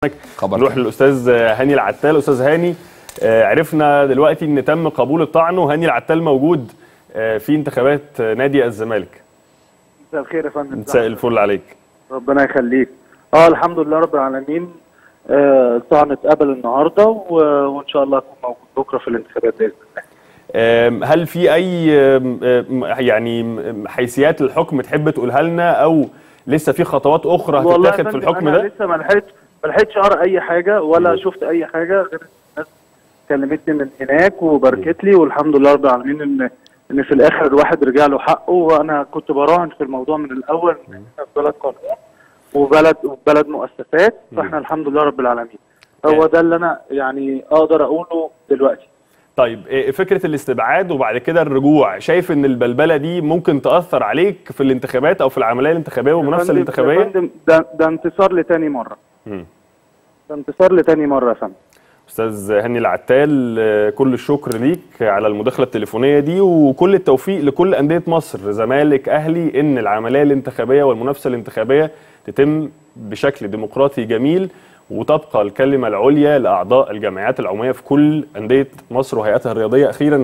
خبر نروح تاني. للاستاذ هاني العتال استاذ هاني آه، عرفنا دلوقتي ان تم قبول الطعن وهاني العتال موجود آه، في انتخابات آه، نادي الزمالك مساء الخير يا فندم مساء الفل عليك ربنا يخليك اه الحمد لله رب العالمين آه الطعن اتقبل النهارده و... وان شاء الله اكون موجود بكره في الانتخابات باذن الله آم، هل في اي آم، آم، يعني م- حيثيات الحكم تحب تقولها لنا او لسه في خطوات اخرى والله يا هتتاخد في فندم الحكم انا ده لسه ما لحقتش ما لحقتش اقرا اي حاجه ولا شفت اي حاجه غير إن الناس كلمتني من هناك وباركت لي والحمد لله رب العالمين ان ان في الاخر الواحد رجع له حقه وانا كنت براهن في الموضوع من الاول ان احنا في بلد قانون وبلد وبلد مؤسسات فاحنا الحمد لله رب العالمين هو ده اللي انا يعني اقدر اقوله دلوقتي طيب إيه فكره الاستبعاد وبعد كده الرجوع شايف ان البلبله دي ممكن تاثر عليك في الانتخابات او في العمليه الانتخابيه والمنافسه يا فندم- يا الانتخابيه فندم ده ده انتصار لتاني مره مم. ده انتصار لتاني مره يا فندم استاذ هاني العتال آه، كل الشكر ليك على المداخله التليفونيه دي وكل التوفيق لكل انديه مصر زمالك اهلي ان العمليه الانتخابيه والمنافسه الانتخابيه تتم بشكل ديمقراطي جميل وتبقى الكلمه العليا لاعضاء الجمعيات العموميه في كل انديه مصر وهيئاتها الرياضيه اخيرا